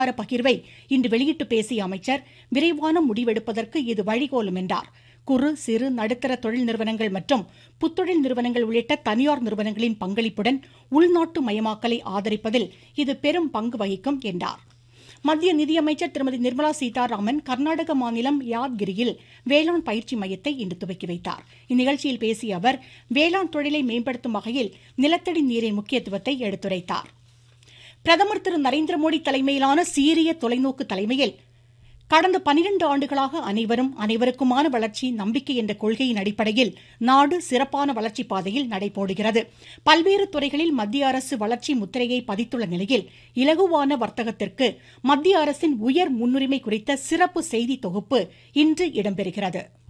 பொருளாதார பகிர்வை இன்று வெளியிட்டு பேசிய அமைச்சர் விரைவான முடிவெடுப்பதற்கு இது வழிகோலும் என்றார் குறு சிறு நடுத்தர தொழில் நிறுவனங்கள் மற்றும் புத்தொழில் நிறுவனங்கள் உள்ளிட்ட தனியார் நிறுவனங்களின் பங்களிப்புடன் உள்நாட்டு மயமாக்கலை ஆதரிப்பதில் இது பெரும் பங்கு வகிக்கும் என்றார் மத்திய நிதியமைச்சர் திருமதி நிர்மலா சீதாராமன் கர்நாடக மாநிலம் யாத்கிரியில் வேளாண் பயிற்சி மையத்தை இன்று துவக்கி வைத்தார் இந்நிகழ்ச்சியில் பேசிய அவர் வேளாண் தொழிலை மேம்படுத்தும் வகையில் நிலத்தடி நீரின் முக்கியத்துவத்தை எடுத்துரைத்தார் பிரதமர் திரு நரேந்திர மோடி தலைமையிலான சீரிய தொலைநோக்கு தலைமையில் கடந்த பனிரெண்டு ஆண்டுகளாக அனைவரும் அனைவருக்குமான வளர்ச்சி நம்பிக்கை என்ற கொள்கையின் அடிப்படையில் நாடு சிறப்பான வளர்ச்சி பாதையில் நடைபோடுகிறது பல்வேறு துறைகளில் மத்திய அரசு வளர்ச்சி முத்திரையை பதித்துள்ள நிலையில் இலகுவான வர்த்தகத்திற்கு மத்திய அரசின் உயர் முன்னுரிமை குறித்த சிறப்பு செய்தி தொகுப்பு இன்று இடம்பெறுகிறது